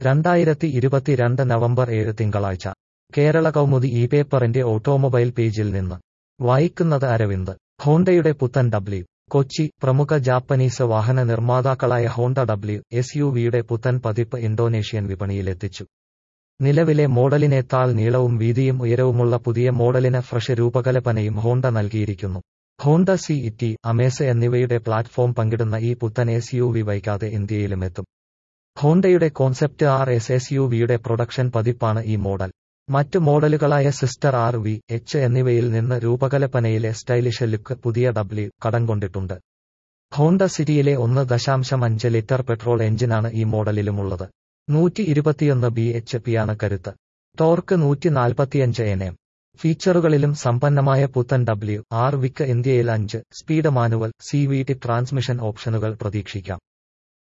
രണ്ടായിരത്തി ഇരുപത്തിരണ്ട് നവംബർ ഏഴ് തിങ്കളാഴ്ച കേരള കൗമുദി ഈ പേപ്പറിന്റെ ഓട്ടോമൊബൈൽ പേജിൽ നിന്ന് വായിക്കുന്നത് അരവിന്ദ് ഹോണ്ടയുടെ പുത്തൻ ഡബ്ല്യു കൊച്ചി പ്രമുഖ ജാപ്പനീസ് വാഹന നിർമ്മാതാക്കളായ ഹോണ്ട ഡബ്ല്യു എസ് യു വിയുടെ പുത്തൻ പതിപ്പ് ഇന്തോനേഷ്യൻ വിപണിയിലെത്തിച്ചു നിലവിലെ മോഡലിനേക്കാൾ നീളവും വീതിയും ഉയരവുമുള്ള പുതിയ മോഡലിന് ഫ്രഷ് രൂപകൽപ്പനയും ഹോണ്ട നൽകിയിരിക്കുന്നു ഹോണ്ട സി ഇറ്റി അമേസ് എന്നിവയുടെ പ്ലാറ്റ്ഫോം പങ്കിടുന്ന ഈ പുത്തൻ എസ് യു വി വൈകാതെ ഇന്ത്യയിലുമെത്തും ഹോണ്ടയുടെ concept R S S U വിയുടെ പ്രൊഡക്ഷൻ പതിപ്പാണ് ഈ മോഡൽ മറ്റ് മോഡലുകളായ സിസ്റ്റർ ആർ വി എച്ച് എന്നിവയിൽ നിന്ന് രൂപകൽപ്പനയിലെ സ്റ്റൈലിഷ് ലുക്ക് പുതിയ ഡബ്ല്യു കടം കൊണ്ടിട്ടുണ്ട് ഹോണ്ട സിറ്റിയിലെ ഒന്ന് ദശാംശം അഞ്ച് ലിറ്റർ പെട്രോൾ എഞ്ചിനാണ് ഈ മോഡലിലുമുള്ളത് നൂറ്റി ഇരുപത്തിയൊന്ന് ബി എച്ച് പിയാണ് കരുത്ത് ടോർക്ക് നൂറ്റി നാൽപ്പത്തിയഞ്ച് എൻ എം ഫീച്ചറുകളിലും സമ്പന്നമായ പുത്തൻ ഡബ്ല്യു ആർ വിക്ക് ഇന്ത്യയിൽ അഞ്ച് speed manual C V T transmission ഓപ്ഷനുകൾ പ്രതീക്ഷിക്കാം